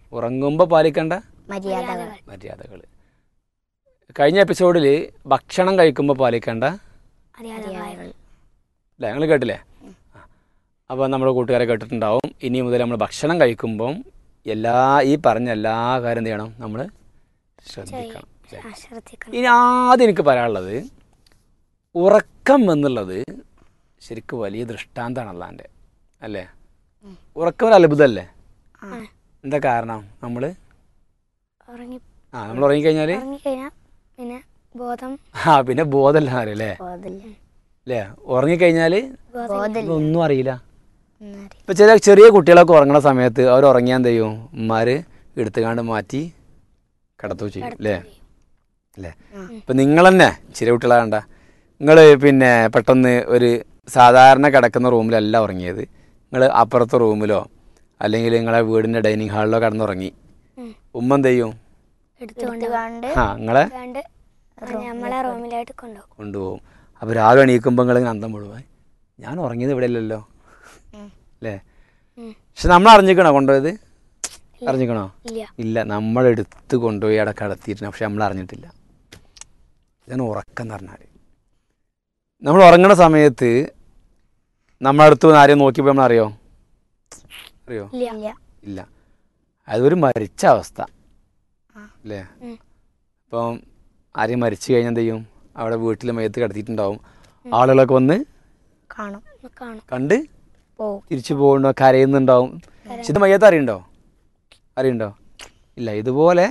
ഉറങ്ങുമ്പോൾ പാലിക്കേണ്ട മര്യാദകൾ മര്യാദകൾ കഴിഞ്ഞ എപ്പിസോഡിൽ ഭക്ഷണം കഴിക്കുമ്പോൾ പാലിക്കേണ്ട മര്യാദകൾ അല്ലേ നിങ്ങൾ കേട്ടില്ലേ അപ്പോൾ നമ്മുടെ കൂട്ടുകാരെ കേട്ടിട്ടുണ്ടാവും ഇനി മുതൽ നമ്മൾ ഭക്ഷണം കഴിക്കുമ്പം എല്ലാ ഈ പറഞ്ഞ എല്ലാ കാര്യം എന്ത് ചെയ്യണം നമ്മൾ ശ്രദ്ധിക്കണം ല്ലേ? ശ്രദ്ധിക്കണം ഇനി ആദ്യം എനിക്ക് പറയാനുള്ളത് ഉറക്കം എന്നുള്ളത് ശരിക്കും വലിയ ദൃഷ്ടാന്താണ് അല്ലാൻ്റെ അല്ലേ ഉറക്കം ഒരു അത്ഭുതമല്ലേ ആ. എന്താ കാരണം നമ്മൾ ഉറങ്ങി ആ നമ്മൾ ഉറങ്ങിക്കഴിഞ്ഞാൽ ഉറങ്ങിക്കഴിഞ്ഞാൽ പിന്നെ ബോധം ആ പിന്നെ ബോധമല്ല അറിയില്ലേ അല്ലേ ഉറങ്ങിക്കഴിഞ്ഞാൽ ഒന്നും അറിയില്ല ഇപ്പൊ ചില ചെറിയ കുട്ടികളൊക്കെ ഉറങ്ങുന്ന സമയത്ത് അവർ ഉറങ്ങിയാൽ എന്ത് ചെയ്യും ഉമ്മാര് എടുത്തുകാണ്ട് മാറ്റി കിടത്തു ചെയ്യും അല്ലേ അല്ലേ ഇപ്പൊ നിങ്ങൾ തന്നെ ചെറിയ കുട്ടികളെ കണ്ട നിങ്ങൾ പിന്നെ പെട്ടെന്ന് ഒരു സാധാരണ കിടക്കുന്ന റൂമിലല്ല ഉറങ്ങിയത് നിങ്ങൾ അപ്പുറത്തെ റൂമിലോ അല്ലെങ്കിൽ നിങ്ങളെ വീടിന്റെ ഡൈനിങ് ഹാളിലോ കിടന്നുറങ്ങി ഉം. ഉമ്മ എന്ത് ചെയ്യും എടുത്തുകൊണ്ട് കണ്ട് ആ നിങ്ങളെ കണ്ട് നമ്മളെ റൂമിലായിട്ട് കൊണ്ടുപോകും കൊണ്ടുപോകും അപ്പോൾ രാവിലെ എണീക്കുമ്പോൾ നിങ്ങൾ ഇങ്ങനെ അന്തം മുഴുവൻ ഞാൻ ഉറങ്ങിയത് ഇവിടെ അല്ലല്ലോ അല്ലേ ഉം. പക്ഷെ നമ്മൾ അറിഞ്ഞിക്കണോ കൊണ്ടുപോയത് അറിഞ്ഞിക്കണോ ഇല്ല ഇല്ല നമ്മളെടുത്ത് കൊണ്ടുപോയി അവിടെ കടത്തിയിട്ടുണ്ട് പക്ഷെ നമ്മൾ അറിഞ്ഞിട്ടില്ല ഇതാണ് ഉറക്കം എന്ന് പറഞ്ഞാൽ നമ്മൾ ഉറങ്ങണ സമയത്ത് നമ്മളടുത്ത് വന്ന് ആരെയും നോക്കിയപ്പോൾ നമ്മൾ അറിയോ അറിയോ ഇല്ല ഇല്ല അതൊരു മരിച്ച അവസ്ഥ അല്ലേ ഉം. ഇപ്പം ആരെയും മരിച്ചു കഴിഞ്ഞാൽ എന്ത് ചെയ്യും അവിടെ വീട്ടിൽ മയത്ത് കിടത്തിയിട്ടുണ്ടാവും ആളുകളൊക്കെ വന്ന് കാണും കാണും കണ്ട് പോവും തിരിച്ചു പോകുന്നുണ്ടോ കരയുന്നുണ്ടാവും പക്ഷെ ഇത് മയ്യത്ത് അറിയണ്ടോ അറിയണ്ടോ ഇല്ല ഇതുപോലെ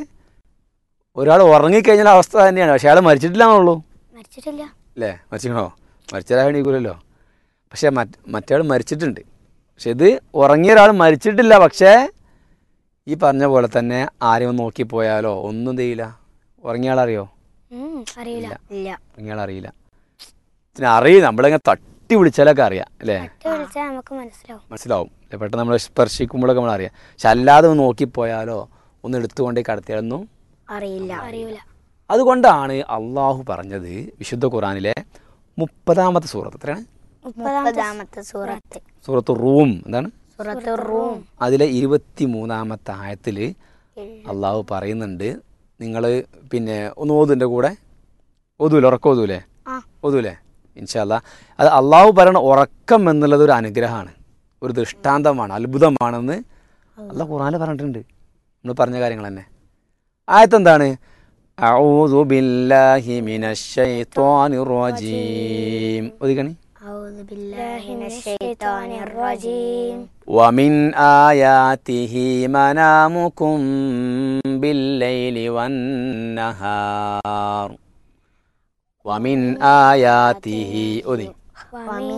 ഒരാൾ ഉറങ്ങിക്കഴിഞ്ഞാൽ അവസ്ഥ തന്നെയാണ് പക്ഷെ അയാൾ മരിച്ചിട്ടില്ലാന്നുള്ളൂ മരിച്ചിട്ടില്ല അല്ലേ മരിച്ചിക്കണോ മരിച്ചാൽ എണീക്കൂലല്ലോ പക്ഷെ മറ്റ് മറ്റയാൾ മരിച്ചിട്ടുണ്ട് പക്ഷെ ഇത് ഉറങ്ങിയ ഒരാൾ മരിച്ചിട്ടില്ല പക്ഷേ ഈ പറഞ്ഞ പോലെ തന്നെ ആരെയും ഒന്ന് നോക്കിപ്പോയാലോ ഒന്നും ചെയ്യില്ല ഉറങ്ങിയ ആളറിയോ ഉം, അറിയില്ല ഇല്ല ഉറങ്ങിയ ആളറിയില്ല പിന്നെ അറിയും നമ്മളിങ്ങനെ തട്ടി വിളിച്ചാലൊക്കെ അറിയാം അല്ലേ തട്ടി വിളിച്ചാൽ നമുക്ക് മനസ്സിലാവും മനസ്സിലാവും അല്ലേ? പെട്ടെന്ന് നമ്മൾ സ്പർശിക്കുമ്പോഴൊക്കെ നമ്മൾ അറിയാം പക്ഷെ അല്ലാതെ ഒന്ന് നോക്കിപ്പോയാലോ ഒന്ന് എടുത്തുകൊണ്ടേ കടത്തിയാലൊന്നും അറിയില്ല അറിയില്ല അതുകൊണ്ടാണ് അള്ളാഹു പറഞ്ഞത് വിശുദ്ധ ഖുറാനിലെ മുപ്പതാമത്തെ സൂറത്ത് എത്രയാണ് മുപ്പതാമത്തെ സൂറത്ത് സൂറത്ത് റൂം എന്താണ് സൂറത്ത് റൂം അതിലെ ഇരുപത്തി മൂന്നാമത്തെ ആയത്തിൽ അള്ളാഹു പറയുന്നുണ്ട് നിങ്ങൾ പിന്നെ ഒന്ന് ഓതുൻ്റെ കൂടെ ഓതൂലേ ഉറക്കം ഓതൂലേ ആ. ഓതൂലേ ഇൻഷാല്ല അത് അള്ളാഹു പറയണ ഉറക്കം എന്നുള്ളത് ഒരു അനുഗ്രഹമാണ് ഒരു ദൃഷ്ടാന്തമാണ് അത്ഭുതമാണെന്ന് അള്ളാഹ് ഖുറാനിൽ പറഞ്ഞിട്ടുണ്ട് നമ്മൾ പറഞ്ഞ കാര്യങ്ങൾ തന്നെ ആയത്ത് എന്താണ് أعوذ بالله من الشيطان الرجيم ഒതുക്കണി أعوذ بالله من الشيطان الرجيم ومن آياته منامكم بالليل والنهار ومن آياته أذي ومن